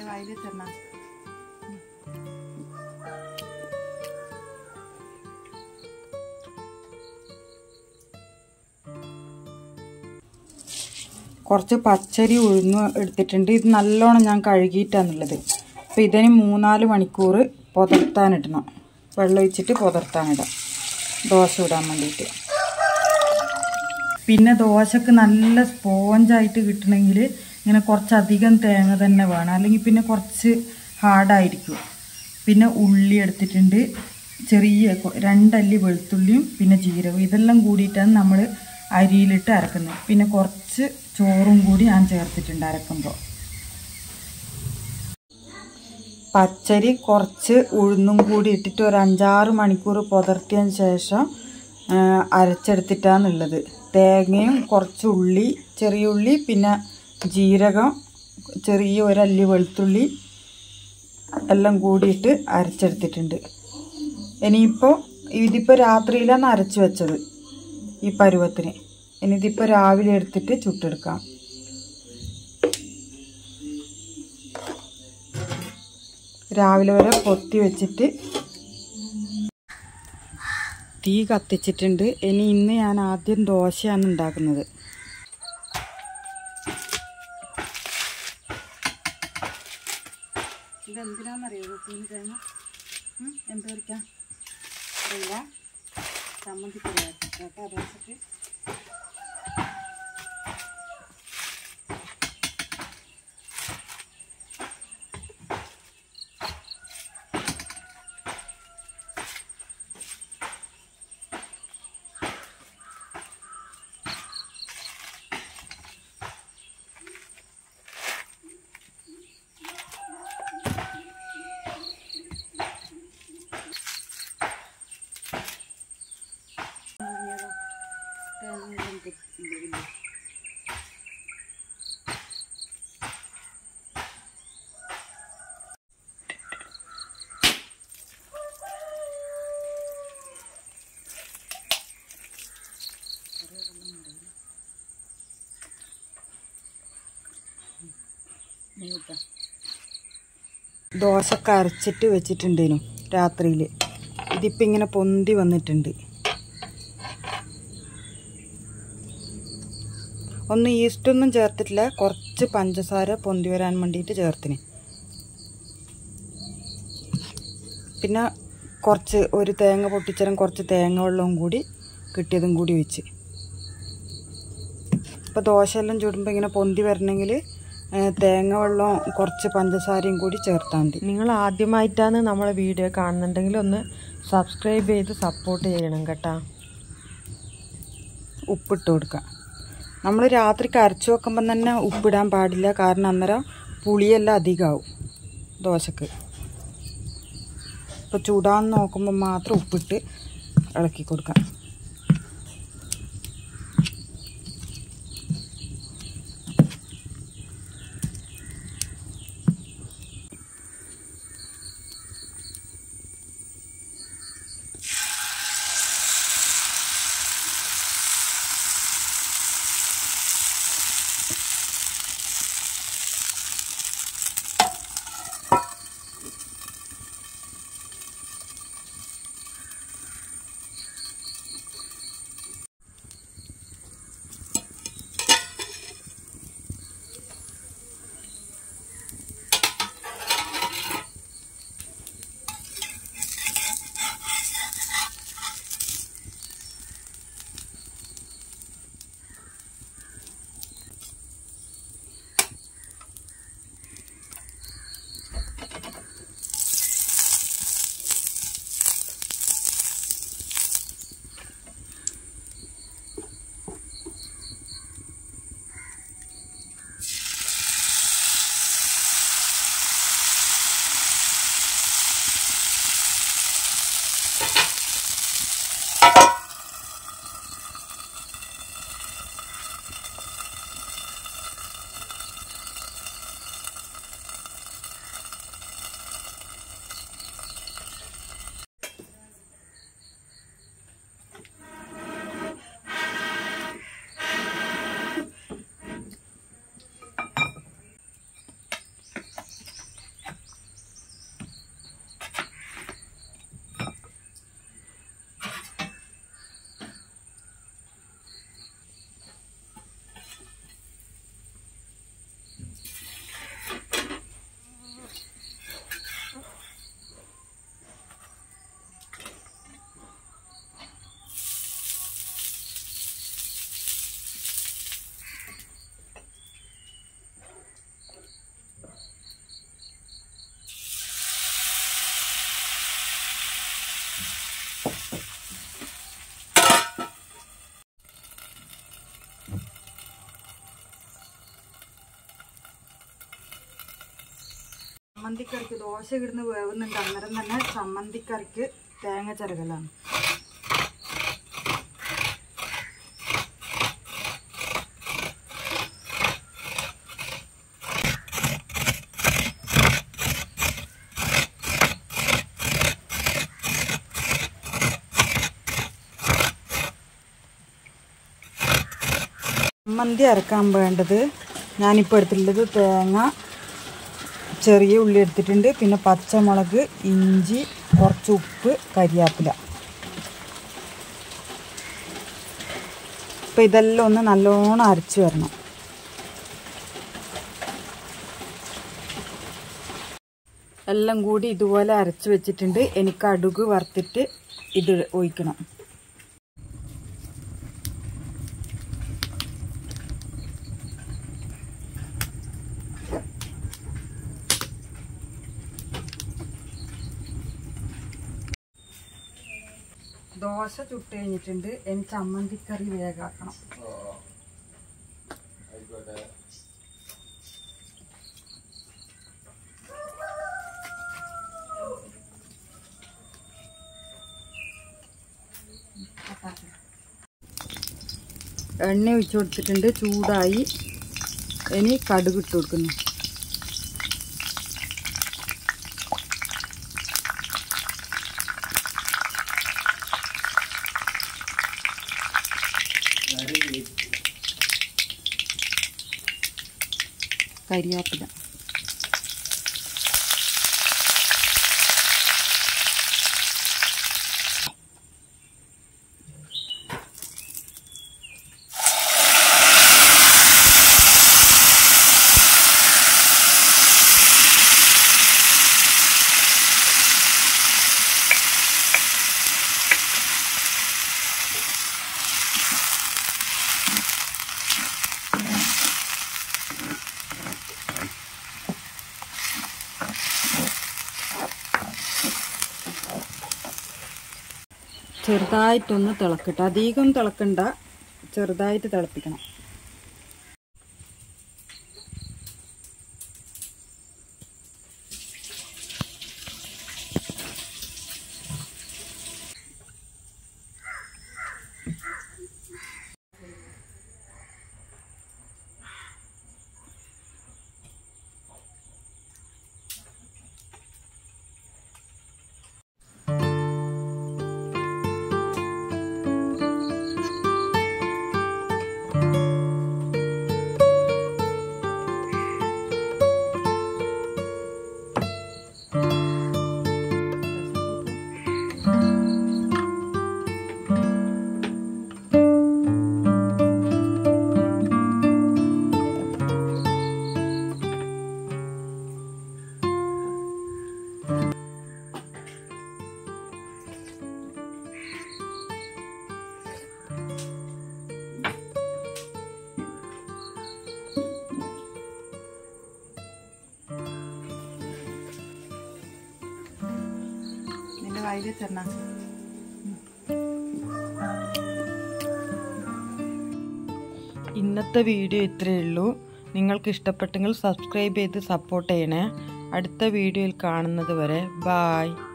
എൻ്റെ വായിൽ തരണ കുറച്ച് പച്ചരി ഉഴുന്ന് എടുത്തിട്ടുണ്ട് ഇത് നല്ലോണം ഞാൻ കഴുകിയിട്ടാണുള്ളത് അപ്പോൾ ഇതിന് മൂന്നാല് മണിക്കൂർ പുതർത്താനിടണം വെള്ളം ഒഴിച്ചിട്ട് പുതർത്താനിടാം ദോശ ഇടാൻ വേണ്ടിയിട്ട് പിന്നെ ദോശക്ക് നല്ല സ്പോഞ്ചായിട്ട് കിട്ടണമെങ്കിൽ ഇങ്ങനെ കുറച്ചധികം തേങ്ങ തന്നെ വേണം അല്ലെങ്കിൽ പിന്നെ കുറച്ച് ഹാർഡായിരിക്കും പിന്നെ ഉള്ളി എടുത്തിട്ടുണ്ട് ചെറിയ കൊ- രണ്ടല്ലി വെളുത്തുള്ളിയും പിന്നെ ജീരകവും ഇതെല്ലാം കൂടിയിട്ടാണ് നമ്മൾ അരിയിലിട്ട് അരക്കുന്നത് പിന്നെ കുറച്ച് ചോറും കൂടി ഞാൻ ചേർത്തിട്ടുണ്ട് അരക്കുമ്പോൾ പച്ചരി കുറച്ച് ഉഴുന്നും കൂടി ഇട്ടിട്ട് ഒരു അഞ്ചാറ് മണിക്കൂർ പുതർത്തിയതിന് ശേഷം ആ, അരച്ചെടുത്തിട്ടാണുള്ളത് തേങ്ങയും കുറച്ച് ഉള്ളി ചെറിയ ഉള്ളി പിന്നെ ജീരകം ചെറിയ ഒരല്ലി വെളുത്തുള്ളി എല്ലാം കൂടിയിട്ട് അരച്ചെടുത്തിട്ടുണ്ട് ഇനിയിപ്പോൾ ഇതിപ്പോൾ രാത്രിയിലാണ് അരച്ച് വെച്ചത് ഈ പരുവത്തിന് ഇനി ഇതിപ്പോൾ രാവിലെ എടുത്തിട്ട് ചുട്ടെടുക്കാം രാവിലെ വരെ പൊത്തി വെച്ചിട്ട് തീ കത്തിച്ചിട്ടുണ്ട് ഇനി ഇന്ന് ഞാൻ ആദ്യം ദോശയാണ് ഉണ്ടാക്കുന്നത് ഇതെന്തിനാണെന്നറിയോ കുട്ടീന് തേങ്ങ ഉം, എന്ത് വരയ്ക്കാം അറിയില്ല ചമ്മന്തി കേട്ടോ ദോശക്ക് ദോശക്ക് അരച്ചിട്ട് വെച്ചിട്ടുണ്ടേനു രാത്രിയിൽ ഇതിപ്പോൾ ഇങ്ങനെ പൊന്തി വന്നിട്ടുണ്ട് ഒന്നും ഈസ്റ്റൊന്നും ചേർത്തിട്ടില്ല കുറച്ച് പഞ്ചസാര പൊന്തി വരാൻ വേണ്ടിയിട്ട് ചേർത്തിന് പിന്നെ കുറച്ച് ഒരു തേങ്ങ പൊട്ടിച്ചരം കുറച്ച് തേങ്ങ വെള്ളവും കൂടി കിട്ടിയതും കൂടി വെച്ച് ഇപ്പോൾ ദോശയെല്ലാം ചുടുമ്പോൾ ഇങ്ങനെ പൊന്തി വരണമെങ്കിൽ തേങ്ങ വെള്ളവും കുറച്ച് പഞ്ചസാരയും കൂടി ചേർത്താൽ മതി നിങ്ങൾ ആദ്യമായിട്ടാണ് നമ്മളെ വീഡിയോ കാണുന്നുണ്ടെങ്കിൽ ഒന്ന് സബ്സ്ക്രൈബ് ചെയ്ത് സപ്പോർട്ട് ചെയ്യണം കേട്ടാ ഉപ്പിട്ട് കൊടുക്കുക നമ്മൾ രാത്രിക്ക് അരച്ചു വെക്കുമ്പം തന്നെ ഉപ്പിടാൻ പാടില്ല കാരണം അന്നേരം പുളിയെല്ലാം അധികമാവും ദോശക്ക് ഇപ്പോൾ ചൂടാന്ന് നോക്കുമ്പോൾ മാത്രം ഉപ്പിട്ട് ഇളക്കി കൊടുക്കാം ചമ്മന്തിക്കറിക്ക് ദോശ ഇടുന്ന് വേവുന്നുണ്ട് അന്നേരം തന്നെ ചമ്മന്തിക്കറിക്ക് തേങ്ങ ചിരകലാണ് ചമ്മന്തി അരക്കാൻ വേണ്ടത് ഞാനിപ്പോൾ എടുത്തിട്ടുള്ളത് തേങ്ങ ചെറിയ ഉള്ളി എടുത്തിട്ടുണ്ട് പിന്നെ പച്ചമുളക് ഇഞ്ചി കുറച്ച് ഉപ്പ് കരിയാപ്പില അപ്പം ഇതെല്ലാം ഒന്ന് നല്ലോണം അരച്ച് വരണം എല്ലാം കൂടി ഇതുപോലെ അരച്ച് വെച്ചിട്ടുണ്ട് എനിക്ക് അടുക് വറുത്തിട്ട് ഇത് ഒഴിക്കണം ദോശ ചുട്ട് കഴിഞ്ഞിട്ടുണ്ട് ഇനി ചമ്മന്തിക്കറി വേഗാക്കണം എണ്ണ ഒഴിച്ചു കൊടുത്തിട്ടുണ്ട് ചൂടായി ഇനി കടുക് ഇട്ട് കൊടുക്കുന്നു കരിയാപ്പില ചെറുതായിട്ടൊന്ന് തിളക്കട്ടെ അധികം തിളക്കണ്ട ചെറുതായിട്ട് തിളപ്പിക്കണം നിന്റെ വായിൽ വെച്ചെണ്ണ ഇന്നത്തെ വീഡിയോ ഇത്രയേ ഉള്ളൂ നിങ്ങൾക്ക് ഇഷ്ടപ്പെട്ടെങ്കിൽ സബ്സ്ക്രൈബ് ചെയ്ത് സപ്പോർട്ട് ചെയ്യണേ അടുത്ത വീഡിയോയിൽ കാണുന്നത് വരെ ബായ്